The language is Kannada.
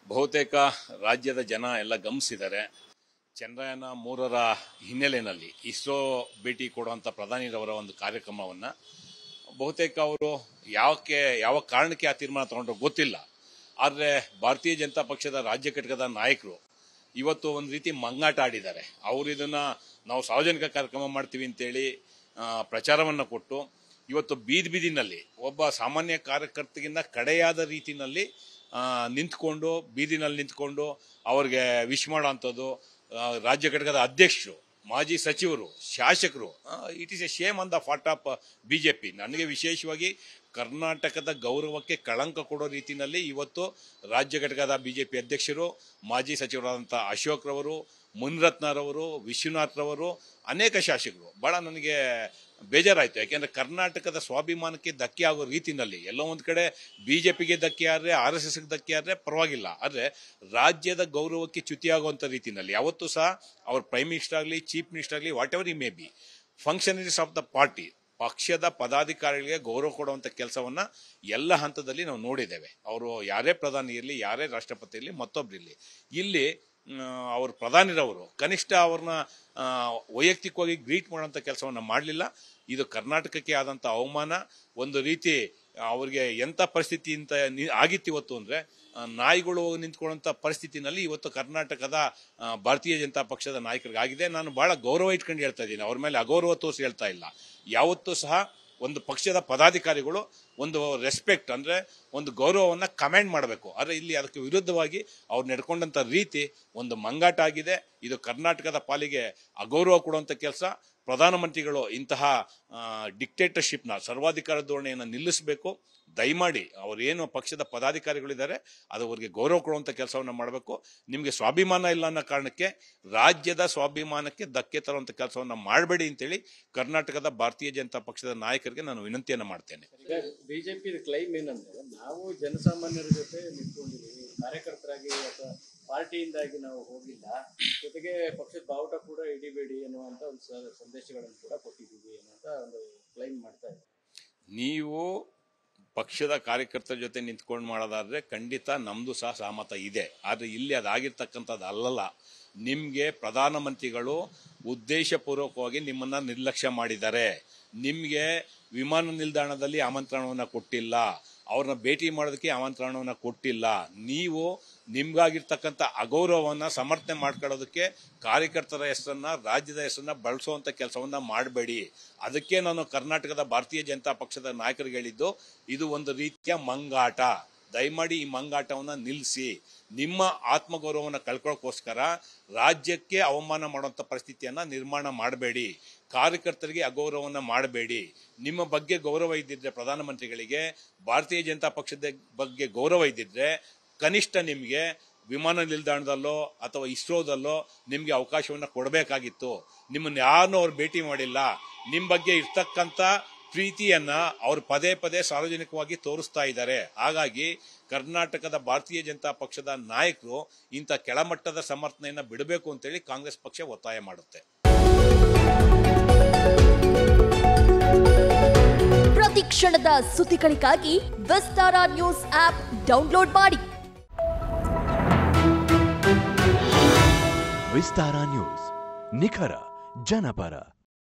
ಬಹುತೇಕ ರಾಜ್ಯದ ಜನ ಎಲ್ಲ ಗಮನಿಸಿದ್ದಾರೆ ಚಂದ್ರಯಾನ ಮೂರರ ಹಿನ್ನೆಲೆಯಲ್ಲಿ ಇಸ್ರೋ ಭೇಟಿ ಕೊಡುವಂಥ ಪ್ರಧಾನಿರವರ ಒಂದು ಕಾರ್ಯಕ್ರಮವನ್ನು ಬಹುತೇಕ ಅವರು ಯಾವಕ್ಕೆ ಯಾವ ಕಾರಣಕ್ಕೆ ಆ ತೀರ್ಮಾನ ತಗೊಂಡ್ರು ಗೊತ್ತಿಲ್ಲ ಆದರೆ ಭಾರತೀಯ ಜನತಾ ಪಕ್ಷದ ರಾಜ್ಯ ಘಟಕದ ನಾಯಕರು ಇವತ್ತು ಒಂದು ರೀತಿ ಮಂಗಾಟ ಆಡಿದ್ದಾರೆ ಅವರು ಇದನ್ನ ನಾವು ಸಾರ್ವಜನಿಕ ಕಾರ್ಯಕ್ರಮ ಮಾಡ್ತೀವಿ ಅಂತೇಳಿ ಆ, ಪ್ರಚಾರವನ್ನು ಕೊಟ್ಟು ಇವತ್ತು ಬೀದಿ ಬೀದಿನಲ್ಲಿ ಒಬ್ಬ ಸಾಮಾನ್ಯ ಕಾರ್ಯಕರ್ತಗಿಂತ ಕಡೆಯಾದ ರೀತಿನಲ್ಲಿ ಆ, ನಿಂತ್ಕೊಂಡು ಬೀದಿನಲ್ಲಿ ನಿಂತ್ಕೊಂಡು ಅವ್ರಿಗೆ ವಿಶ್ ಮಾಡೋಂಥದ್ದು ಆ, ರಾಜ್ಯ ಘಟಕದ ಅಧ್ಯಕ್ಷರು ಮಾಜಿ ಸಚಿವರು ಶಾಸಕರು it is a shame on the part of BJP ನನಗೆ ವಿಶೇಷವಾಗಿ ಕರ್ನಾಟಕದ ಗೌರವಕ್ಕೆ ಕಳಂಕ ಕೊಡೋ ರೀತಿಯಲ್ಲಿ ಇವತ್ತು ರಾಜ್ಯ ಘಟಕದ ಬಿಜೆಪಿ ಅಧ್ಯಕ್ಷರು ಮಾಜಿ ಸಚಿವರಾದಂಥ ಅಶೋಕ್ ರವರು ಮುನ್ರತ್ನರವರು ವಿಶ್ವನಾಥ್ ರವರು ಅನೇಕ ಶಾಸಕರು ಬಹಳ ನನಗೆ ಬೇಜಾರಾಯ್ತು ಯಾಕೆಂದ್ರೆ ಕರ್ನಾಟಕದ ಸ್ವಾಭಿಮಾನಕ್ಕೆ ಧಕ್ಕೆ ಆಗೋ ರೀತಿನಲ್ಲಿ ಎಲ್ಲೋ ಒಂದ್ ಕಡೆ ಬಿಜೆಪಿಗೆ ಧಕ್ಕೆ ಆದ್ರೆ ಆರ್ ಎಸ್ ಎಸ್ಗೆ ಧಕ್ಕೆ ಆದ್ರೆ ಪರವಾಗಿಲ್ಲ ಆದ್ರೆ ರಾಜ್ಯದ ಗೌರವಕ್ಕೆ ಚ್ಯುತಿಯಾಗುವಂತ ರೀತಿನಲ್ಲಿ ಯಾವತ್ತೂ ಸಹ ಅವ್ರ ಪ್ರೈಮ್ ಮಿನಿಸ್ಟರ್ ಆಗಲಿ ಚೀಫ್ ಮಿನಿಸ್ಟರ್ ಆಗಲಿ whatever it may be functionaries of the party ಪಕ್ಷದ ಪದಾಧಿಕಾರಿಗಳಿಗೆ ಗೌರವ ಕೊಡುವಂತ ಕೆಲಸವನ್ನ ಎಲ್ಲ ಹಂತದಲ್ಲಿ ನಾವು ನೋಡಿದ್ದೇವೆ ಅವರು ಯಾರೇ ಪ್ರಧಾನಿ ಇರಲಿ ಯಾರೇ ರಾಷ್ಟ್ರಪತಿ ಇರಲಿ ಮತ್ತೊಬ್ರಿರಲಿ ಇಲ್ಲಿ ಆ, ಅವ್ರ ಪ್ರಧಾನಿರವರು ಕನಿಷ್ಠ ಅವ್ರನ್ನ ಆ, ವೈಯಕ್ತಿಕವಾಗಿ ಗ್ರೀಟ್ ಮಾಡುವಂತ ಕೆಲಸವನ್ನ ಮಾಡಲಿಲ್ಲ ಇದು ಕರ್ನಾಟಕಕ್ಕೆ ಆದಂತ ಅವಮಾನ ಒಂದು ರೀತಿ ಅವ್ರಿಗೆ ಎಂತ ಪರಿಸ್ಥಿತಿ ಅಂತ ನಿ- ಆಗಿತ್ತು ಇವತ್ತು ಅಂದ್ರೆ ಆ, ನಾಯಿಗಳು ನಿಂತ್ಕೊಳ್ಳುವಂತ ಪರಿಸ್ಥಿತಿನಲ್ಲಿ ಇವತ್ತು ಕರ್ನಾಟಕದ ಆ, ಭಾರತೀಯ ಜನತಾ ಪಕ್ಷದ ನಾಯಕರಿಗಾಗಿದೆ ನಾನು ಬಹಳ ಗೌರವ ಇಟ್ಕೊಂಡು ಹೇಳ್ತಾ ಇದ್ದೀನಿ ಅವ್ರ ಮೇಲೆ ಅಗೌರವ ತೋರಿಸಿ ಹೇಳ್ತಾ ಇಲ್ಲ ಯಾವತ್ತೂ ಸಹ ಒಂದು ಪಕ್ಷದ ಪದಾಧಿಕಾರಿಗಳು ಒಂದು ರೆಸ್ಪೆಕ್ಟ್ ಅಂದ್ರೆ ಒಂದು ಗೌರವವನ್ನ ಕಮೆಂಟ್ ಮಾಡಬೇಕು ಆದ್ರೆ ಇಲ್ಲಿ ಅದಕ್ಕೆ ವಿರುದ್ಧವಾಗಿ ಅವ್ರು ನಡ್ಕೊಂಡಂತ ರೀತಿ ಒಂದು ಮಂಗಾಟ ಆಗಿದೆ ಇದು ಕರ್ನಾಟಕದ ಪಾಲಿಗೆ ಅಗೌರವ ಕೊಡುವಂತ ಕೆಲಸ ಪ್ರಧಾನಮಂತ್ರಿಗಳು ಇಂತಹ ಡಿಕ್ಟೇಟರ್ಶಿಪ್ನ ಸರ್ವಾಧಿಕಾರ ಧೋರಣೆಯನ್ನು ನಿಲ್ಲಿಸಬೇಕು ದಯಮಾಡಿ ಅವರೇನು ಪಕ್ಷದ ಪದಾಧಿಕಾರಿಗಳಿದ್ದಾರೆ ಅದು ಅವರಿಗೆ ಗೌರವ ಕೊಡುವಂತ ಕೆಲಸವನ್ನು ಮಾಡಬೇಕು ನಿಮಗೆ ಸ್ವಾಭಿಮಾನ ಇಲ್ಲ ಅನ್ನೋ ಕಾರಣಕ್ಕೆ ರಾಜ್ಯದ ಸ್ವಾಭಿಮಾನಕ್ಕೆ ಧಕ್ಕೆ ತರುವಂತ ಕೆಲಸವನ್ನ ಮಾಡಬೇಡಿ ಅಂತೇಳಿ ಕರ್ನಾಟಕದ ಭಾರತೀಯ ಜನತಾ ಪಕ್ಷದ ನಾಯಕರಿಗೆ ನಾನು ವಿನಂತಿಯನ್ನು ಮಾಡ್ತೇನೆ ಈಗ ಬಿಜೆಪಿ ಕ್ಲೈಮ್ ಏನಂದ್ರೆ ನಾವು ಜನಸಾಮಾನ್ಯರ ಜೊತೆ ನಿಂತ್ಕೊಂಡಿದ್ದೀವಿ ಕಾರ್ಯಕರ್ತರಾಗಿ ಅಥವಾ ಪಾರ್ಟಿಯಿಂದಾಗಿ ನಾವು ಹೋಗಿಲ್ಲ ಜೊತೆಗೆ ಪಕ್ಷದ ಬಾವುಟ ಕೂಡ ಹಿಡಿಬೇಡಿ ಅನ್ನುವಂತ ಒಂದು ಸ- ಸಂದೇಶಗಳನ್ನು ಕೂಡ ಕೊಟ್ಟಿದ್ದೀವಿ ಅನ್ನುವಂತ ಒಂದು ಕ್ಲೈಮ್ ಮಾಡ್ತಾ ಇದ್ದಾರೆ ನೀವು ಪಕ್ಷದ ಕಾರ್ಯಕರ್ತರ ಜೊತೆ ನಿಂತ್ಕೊಂಡು ಮಾಡೋದಾದ್ರೆ ಖಂಡಿತ ನಮ್ದು ಸಹ ಸಹಮತ ಇದೆ ಆದ್ರೆ ಇಲ್ಲಿ ಅದಾಗಿರ್ತಕ್ಕಂಥದ್ದು ಅಲ್ಲಲ್ಲ ನಿಮ್ಗೆ ಪ್ರಧಾನಮಂತ್ರಿಗಳು ಉದ್ದೇಶಪೂರ್ವಕವಾಗಿ ನಿಮ್ಮನ್ನ ನಿರ್ಲಕ್ಷ್ಯ ಮಾಡಿದ್ದಾರೆ ನಿಮ್ಗೆ ವಿಮಾನ ನಿಲ್ದಾಣದಲ್ಲಿ ಆಮಂತ್ರಣವನ್ನ ಕೊಟ್ಟಿಲ್ಲ ಅವ್ರನ್ನ ಭೇಟಿ ಮಾಡೋದಕ್ಕೆ ಆಮಂತ್ರಣವನ್ನ ಕೊಟ್ಟಿಲ್ಲ ನೀವು ನಿಮ್ಗಾಗಿರ್ತಕ್ಕಂಥ ಅಗೌರವವನ್ನ ಸಮರ್ಥನೆ ಮಾಡ್ಕೊಳ್ಳೋದಕ್ಕೆ ಕಾರ್ಯಕರ್ತರ ಹೆಸರನ್ನ ರಾಜ್ಯದ ಹೆಸರನ್ನ ಬಳಸುವಂತ ಕೆಲಸವನ್ನ ಮಾಡಬೇಡಿ ಅದಕ್ಕೆ ನಾನು ಕರ್ನಾಟಕದ ಭಾರತೀಯ ಜನತಾ ಪಕ್ಷದ ನಾಯಕರಿಗೆ ಹೇಳಿದ್ದು ಇದು ಒಂದು ರೀತಿಯ ಮಂಗಾಟ ದಯಮಾಡಿ ಈ ಮಂಗಾಟವನ್ನ ನಿಲ್ಲಿಸಿ ನಿಮ್ಮ ಆತ್ಮಗೌರವವನ್ನು ಕಳ್ಕೊಳ್ಳೋಕ್ಕೋಸ್ಕರ ರಾಜ್ಯಕ್ಕೆ ಅವಮಾನ ಮಾಡುವಂತ ಪರಿಸ್ಥಿತಿಯನ್ನ ನಿರ್ಮಾಣ ಮಾಡಬೇಡಿ ಕಾರ್ಯಕರ್ತರಿಗೆ ಅಗೌರವವನ್ನ ಮಾಡಬೇಡಿ ನಿಮ್ಮ ಬಗ್ಗೆ ಗೌರವ ಇದ್ದಿದ್ರೆ ಪ್ರಧಾನಮಂತ್ರಿಗಳಿಗೆ ಭಾರತೀಯ ಜನತಾ ಪಕ್ಷದ ಬಗ್ಗೆ ಗೌರವ ಇದ್ದಿದ್ರೆ ಕನಿಷ್ಠ ನಿಮಗೆ ವಿಮಾನ ನಿಲ್ದಾಣದಲ್ಲೋ ಅಥವಾ ಇಸ್ರೋದಲ್ಲೋ ನಿಮಗೆ ಅವಕಾಶವನ್ನ ಕೊಡಬೇಕಾಗಿತ್ತು ನಿಮ್ಮನ್ನ ಯಾರನ್ನೂ ಅವ್ರು ಭೇಟಿ ಮಾಡಿಲ್ಲ ನಿಮ್ಮ ಬಗ್ಗೆ ಇರ್ತಕ್ಕಂಥ ಪ್ರೀತಿಯನ್ನ ಅವ್ರು ಪದೇ ಪದೇ ಸಾರ್ವಜನಿಕವಾಗಿ ತೋರಿಸ್ತಾ ಇದ್ದಾರೆ ಹಾಗಾಗಿ ಕರ್ನಾಟಕದ ಭಾರತೀಯ ಜನತಾ ಪಕ್ಷದ ನಾಯಕರು ಇಂಥ ಕೆಳಮಟ್ಟದ ಸಮರ್ಥನೆಯನ್ನ ಬಿಡಬೇಕು ಅಂತೇಳಿ ಕಾಂಗ್ರೆಸ್ ಪಕ್ಷ ಒತ್ತಾಯ ಮಾಡುತ್ತೆ ಪ್ರತಿ ಕ್ಷಣದ ಸುದ್ದಿಗಳಿಗಾಗಿ ವಿಸ್ತಾರ ನ್ಯೂಸ್ ಆಪ್ ಡೌನ್ಲೋಡ್ ಮಾಡಿ ವಿಸ್ತಾರ ನ್ಯೂಸ್ ನಿಖರ ಜನಪರ